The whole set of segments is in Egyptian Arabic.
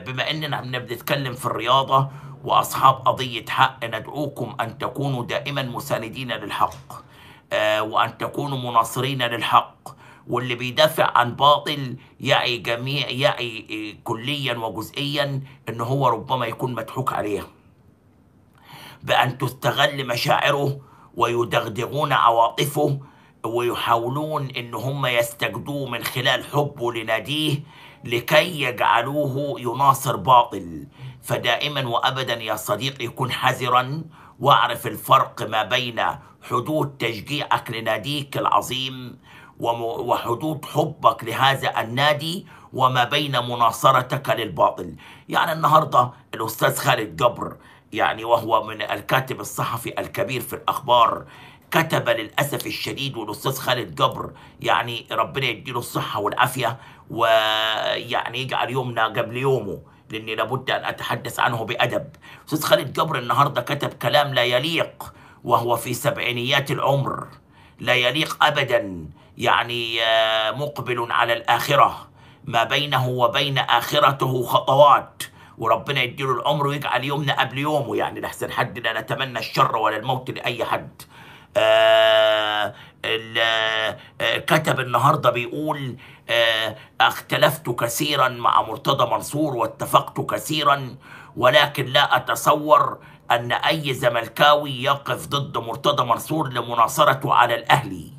بما اننا بنتكلم في الرياضه واصحاب قضيه حق ندعوكم ان تكونوا دائما مساندين للحق آه، وان تكونوا مناصرين للحق واللي بيدافع عن باطل يعي جميع يعي آه، كليا وجزئيا ان هو ربما يكون مضحوك عليه بأن تستغل مشاعره ويدغدغون عواطفه ويحاولون ان هم يستجدوه من خلال حبه لناديه لكي يجعلوه يناصر باطل فدائما وابدا يا صديقي كن حذرا واعرف الفرق ما بين حدود تشجيعك لناديك العظيم وم- وحدود حبك لهذا النادي وما بين مناصرتك للباطل يعني النهارده الاستاذ خالد جبر يعني وهو من الكاتب الصحفي الكبير في الاخبار كتب للاسف الشديد والاستاذ خالد جبر يعني ربنا يديله الصحه والعافيه ويعني يجعل يومنا قبل يومه لاني لابد ان اتحدث عنه بادب استاذ خالد جبر النهارده كتب كلام لا يليق وهو في سبعينيات العمر لا يليق ابدا يعني آه، مقبل على الاخره ما بينه وبين اخرته خطوات وربنا يديله العمر ويجعل يومنا قبل يومه يعني لحسن حد لا نتمنى الشر ولا الموت لاي حد آه ال- آه، كتب النهارده بيقول آه اختلفت كثيرا مع مرتضى منصور واتفقت كثيرا ولكن لا اتصور ان اي زملكاوي يقف ضد مرتضى منصور لمناصرته على الاهلي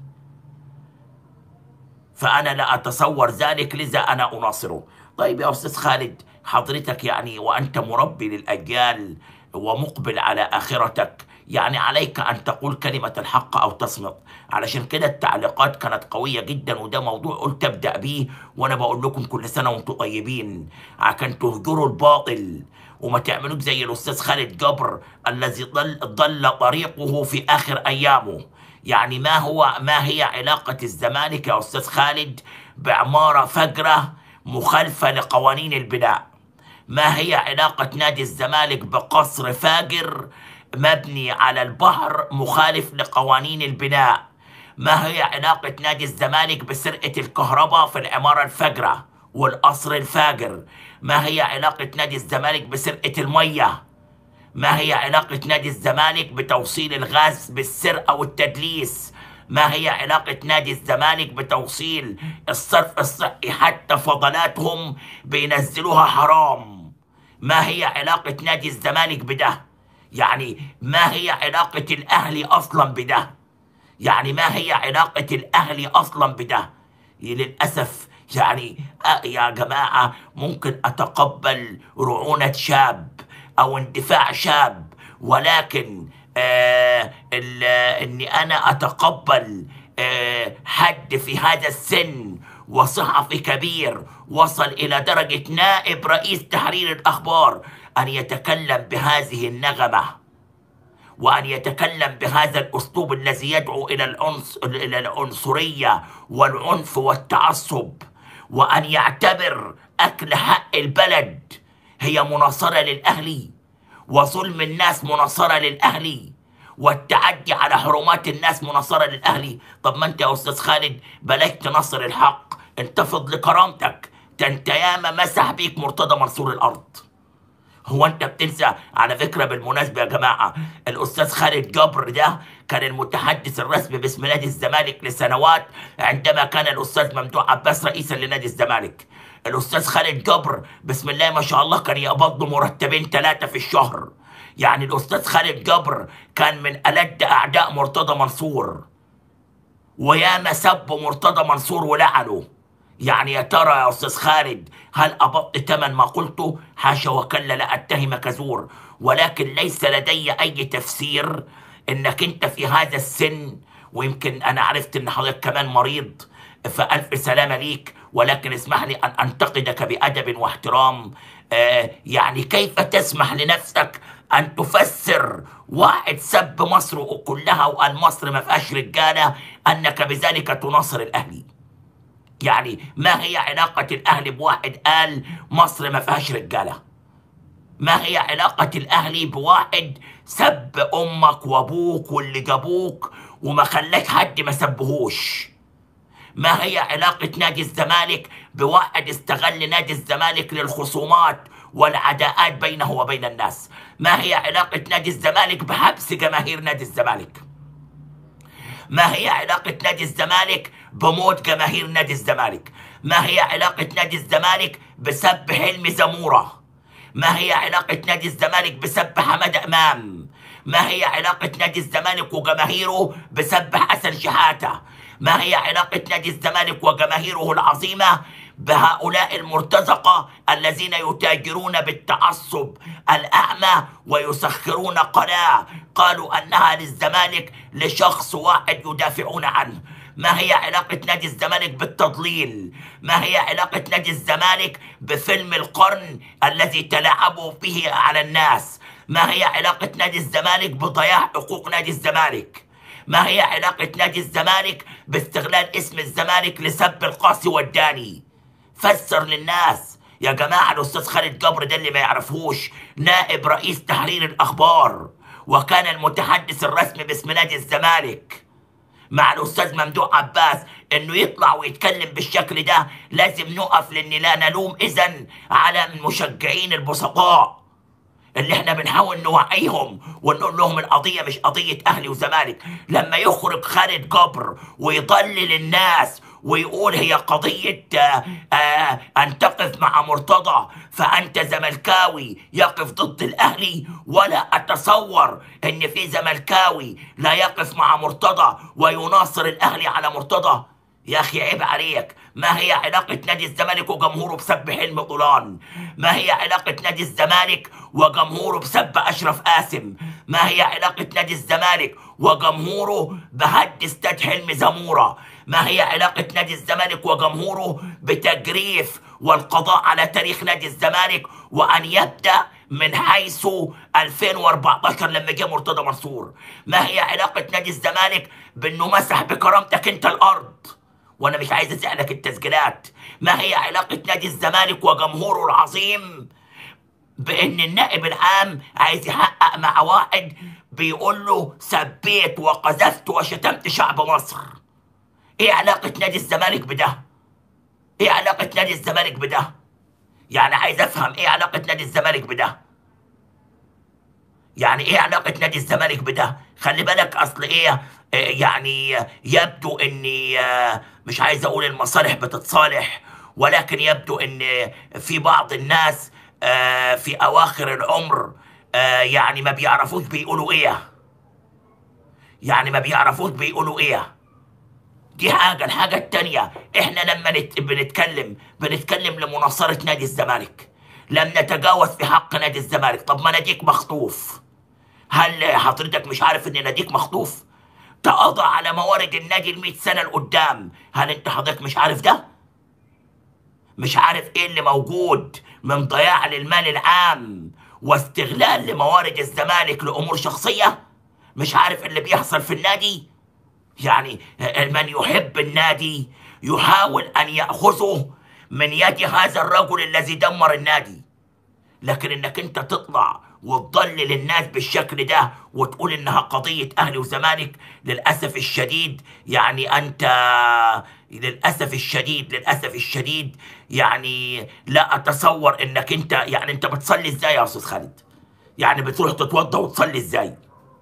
فأنا لا أتصور ذلك لذا أنا أناصره طيب يا أستاذ خالد حضرتك يعني وأنت مربي للأجيال ومقبل على آخرتك يعني عليك أن تقول كلمة الحق أو تصمت علشان كده التعليقات كانت قوية جدا وده موضوع قلت أبدأ بيه وأنا بقول لكم كل سنة وأنتم طيبين عشان تهجروا الباطل وما تعملوش زي الأستاذ خالد جبر الذي ضل, ضل طريقه في آخر أيامه يعني ما هو ما هي علاقة الزمالك يا أستاذ خالد بعمارة فجرة مخالفة لقوانين البناء ما هي علاقة نادي الزمالك بقصر فاجر مبني على البحر مخالف لقوانين البناء ما هي علاقة نادي الزمالك بسرقة الكهرباء في العمارة الفجرة والقصر الفاجر ما هي علاقة نادي الزمالك بسرقة المية ما هي علاقة نادي الزمالك بتوصيل الغاز بالسرقة والتدليس ما هي علاقة نادي الزمالك بتوصيل الصرف الصحي حتى فضلاتهم بينزلوها حرام ما هي علاقة نادي الزمالك بده يعني ما هي علاقة الأهلي أصلا بده يعني ما هي علاقة الأهلي أصلا بده للأسف يعني آه يا جماعة ممكن أتقبل رعونة شاب أو اندفاع شاب ولكن آه ال- إني أنا أتقبل آه حد في هذا السن وصحفي كبير وصل إلى درجة نائب رئيس تحرير الأخبار أن يتكلم بهذه النغمة وأن يتكلم بهذا الأسلوب الذي يدعو إلى العنص... إلى العنصرية والعنف والتعصب وأن يعتبر أكل حق البلد هي مناصرة للأهلي وظلم الناس مناصرة للأهلي والتعدي على حرمات الناس مناصرة للأهلي طب ما أنت يا أستاذ خالد بلاش تنصر الحق انتفض لكرامتك ده أنت ياما مسح بيك مرتضى منصور الأرض هو انت بتنسى على فكره بالمناسبه يا جماعه الاستاذ خالد جبر ده كان المتحدث الرسمي باسم نادي الزمالك لسنوات عندما كان الاستاذ ممدوح عباس رئيسا لنادي الزمالك الاستاذ خالد جبر بسم الله ما شاء الله كان يقبض له مرتبين ثلاثه في الشهر يعني الاستاذ خالد جبر كان من الد اعداء مرتضى منصور وياما سب مرتضى منصور ولعنه يعني يا ترى يا استاذ خالد هل ابطت ثمن ما قلته حاشا وكلا لا اتهمك زور ولكن ليس لدي اي تفسير انك انت في هذا السن ويمكن انا عرفت ان حضرتك كمان مريض فالف سلامه ليك ولكن اسمح لي ان انتقدك بادب واحترام آه يعني كيف تسمح لنفسك ان تفسر واحد سب مصر كلها وقال مصر ما فيهاش رجاله انك بذلك تناصر الاهلي يعني ما هي علاقة الأهلي بواحد قال مصر ما فيهاش رجالة ما هي علاقة الأهلي بواحد سب أمك وأبوك واللي جابوك وما خلاك حد ما سبهوش ما هي علاقة نادي الزمالك بواحد استغل نادي الزمالك للخصومات والعداءات بينه وبين الناس ما هي علاقة نادي الزمالك بحبس جماهير نادي الزمالك ما هي علاقة نادي الزمالك بموت جماهير نادي الزمالك ما هي علاقة نادي الزمالك بسب حلمي زمورة ما هي علاقة نادي الزمالك بسب حمد أمام ما هي علاقة نادي الزمالك وجماهيره بسب حسن شحاتة ما هي علاقة نادي الزمالك وجماهيره العظيمة بهؤلاء المرتزقة الذين يتاجرون بالتعصب الأعمى ويسخرون قناة قالوا أنها للزمالك لشخص واحد يدافعون عنه ما هي علاقة نادي الزمالك بالتضليل ما هي علاقة نادي الزمالك بفيلم القرن الذي تلاعبوا به على الناس ما هي علاقة نادي الزمالك بضياع حقوق نادي الزمالك ما هي علاقة نادي الزمالك باستغلال اسم الزمالك لسب القاسي والداني فسر للناس يا جماعة الأستاذ خالد جبر ده اللي ما يعرفوش نائب رئيس تحرير الأخبار وكان المتحدث الرسمي باسم نادي الزمالك مع الأستاذ ممدوح عباس إنه يطلع ويتكلم بالشكل ده لازم نقف لأن لا نلوم إذا على المشجعين البسطاء اللي احنا بنحاول نوعيهم ونقول لهم القضيه مش قضيه اهلي وزمالك لما يخرج خالد جبر ويضلل الناس ويقول هي قضية آه، آه، أن تقف مع مرتضى فأنت زملكاوي يقف ضد الأهلي ولا أتصور أن في زملكاوي لا يقف مع مرتضى ويناصر الأهلي على مرتضى يا أخي عيب عليك ما هي علاقة نادي الزمالك وجمهوره بسب حلم طولان ما هي علاقة نادي الزمالك وجمهوره بسب أشرف قاسم ما هي علاقة نادي الزمالك وجمهوره بهد استاد حلم زمورة ما هي علاقة نادي الزمالك وجمهوره بتجريف والقضاء على تاريخ نادي الزمالك وأن يبدأ من حيث 2014 لما جه مرتضى منصور ما هي علاقة نادي الزمالك بأنه مسح بكرامتك أنت الأرض وانا مش عايز اسالك التسجيلات ما هي علاقه نادي الزمالك وجمهوره العظيم بان النائب العام عايز يحقق مع واحد بيقول له سبيت وقذفت وشتمت شعب مصر ايه علاقه نادي الزمالك بده ايه علاقه نادي الزمالك بده يعني عايز افهم ايه علاقه نادي الزمالك بده يعني ايه علاقة نادي الزمالك بده؟ خلي بالك اصل ايه آه، يعني يبدو ان آه، مش عايز اقول المصالح بتتصالح ولكن يبدو ان في بعض الناس آه، في اواخر العمر يعني ما بيعرفوش بيقولوا ايه يعني ما بيعرفوش بيقولوا ايه دي حاجة الحاجة التانية احنا لما نت... بنتكلم بنتكلم لمناصرة نادي الزمالك لم نتجاوز في حق نادي الزمالك طب ما ناديك مخطوف هل حضرتك مش عارف ان ناديك مخطوف تقضى على موارد النادي ال سنة لقدام هل انت حضرتك مش عارف ده مش عارف ايه اللي موجود من ضياع للمال العام واستغلال لموارد الزمالك لامور شخصيه مش عارف اللي بيحصل في النادي يعني من يحب النادي يحاول ان ياخذه من يد هذا الرجل الذي دمر النادي لكن انك انت تطلع وتضلل الناس بالشكل ده وتقول انها قضية اهلي وزمالك للأسف الشديد يعني انت للأسف الشديد للأسف الشديد يعني لا أتصور انك انت يعني انت بتصلي ازاي يا أستاذ خالد يعني بتروح تتوضى وتصلي ازاي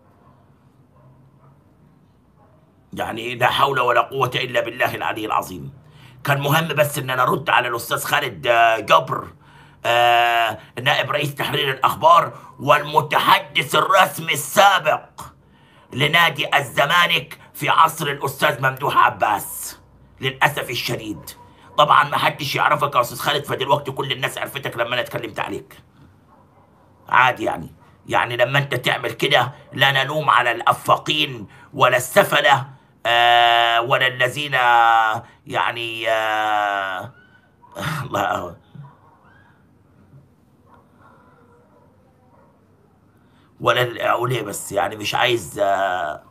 يعني لا حول ولا قوة إلا بالله العلي العظيم كان مهم بس ان انا ارد على الاستاذ خالد آه، جبر آه نائب رئيس تحرير الاخبار والمتحدث الرسمي السابق لنادي الزمالك في عصر الاستاذ ممدوح عباس للاسف الشديد طبعا ما حدش يعرفك يا استاذ خالد فدلوقتي كل الناس عرفتك لما انا اتكلمت عليك عادي يعني يعني لما انت تعمل كده لا نلوم على الافاقين ولا السفله آه ولا الذين يعني آه الله ولا اقول ايه بس يعني مش عايز آه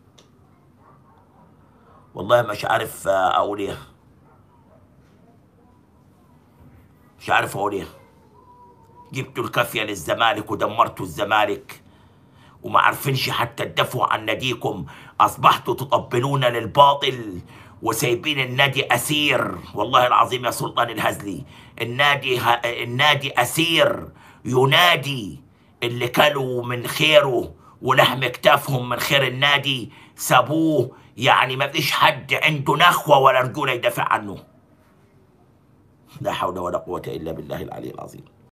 والله مش عارف آه اقول ايه مش عارف اقول ايه جبتوا الكافية للزمالك ودمرتوا الزمالك وما عارفينش حتى تدافعوا عن ناديكم اصبحتوا تطبلون للباطل وسايبين النادي اسير والله العظيم يا سلطان الهزلي النادي ه... النادي اسير ينادي اللي كلوا من خيره ولحم كتافهم من خير النادي سابوه يعني ما فيش حد عنده نخوه ولا رجوله يدافع عنه لا حول ولا قوه الا بالله العلي العظيم